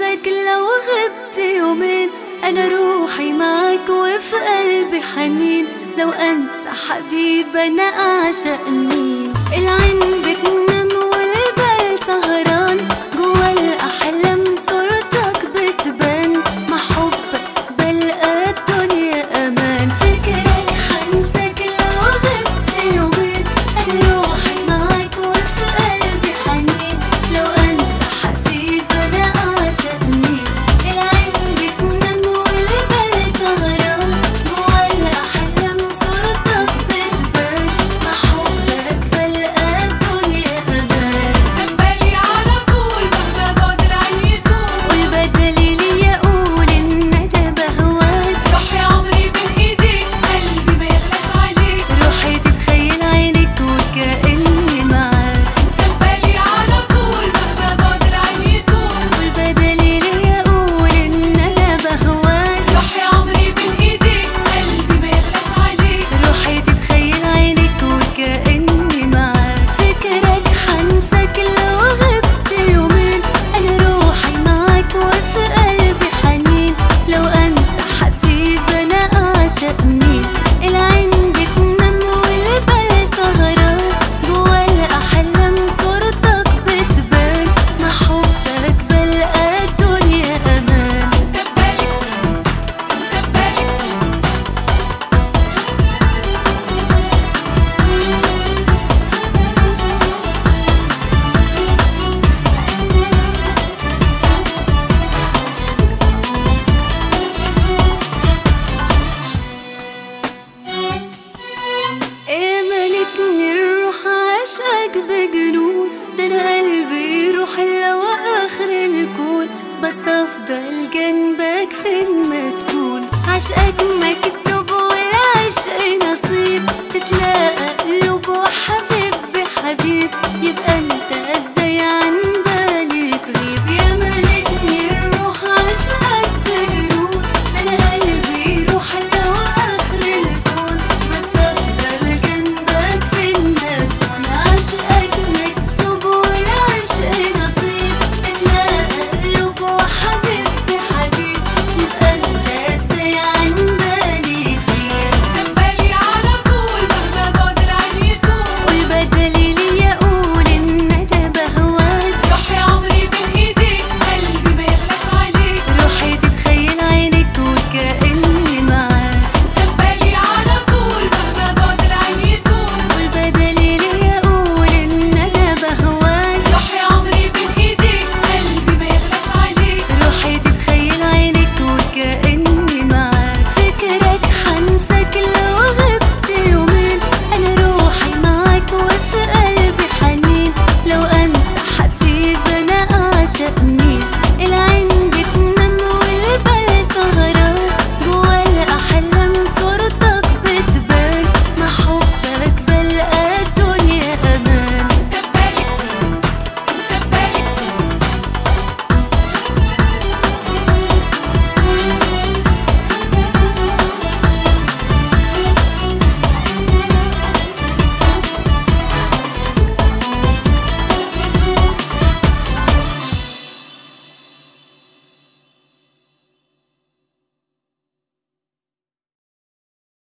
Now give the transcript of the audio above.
هنساك لو غبت يومين انا روحي معاك وفي قلبي حنين لو انسى حبيب انا اعشق مين العين بتنام والبال سهران جوا الاحلام صورتك بتبان مع حبك بلقى الدنيا امان فكرك حنساك لو غبت يومين انا روحي معاك وفي قلبي حنين لو انسى حبيب انا اعشق مين العين بتنام والبال سهران جوا الاحلام صورتك بتبان مع حبك بلقى الدنيا امان بالي على طول مهما بعد العين يطول والبدل لي اقول ان انا بهواك روح يا عمري بين ايديك قلبي ما يغلاش عليك روحي تتخيل عينك وكأني معاك بالي على طول مهما بعد العين يطول والبدل لي اقول ان انا بهواك روح يا عمري بين ايديك قلبي ما يغلاش عليك روحي تتخيل عينك وكأني معاك فكرك حنساك لو غبت يومين انا روحي معاك وفي قلبي حنين لو انسى حبيب انا اعشق مين العين بتنام والبال سهران جوا الاحلام صورتك بتبان مع حبك بلقى الدنيا امان بالي بالي ايه ملكني الروح عشقك بجنون ده انا قلبي يروح لو اخر الكون بس افضل جنبك فين ما تكون عشقك مكتوب والعشق نصيب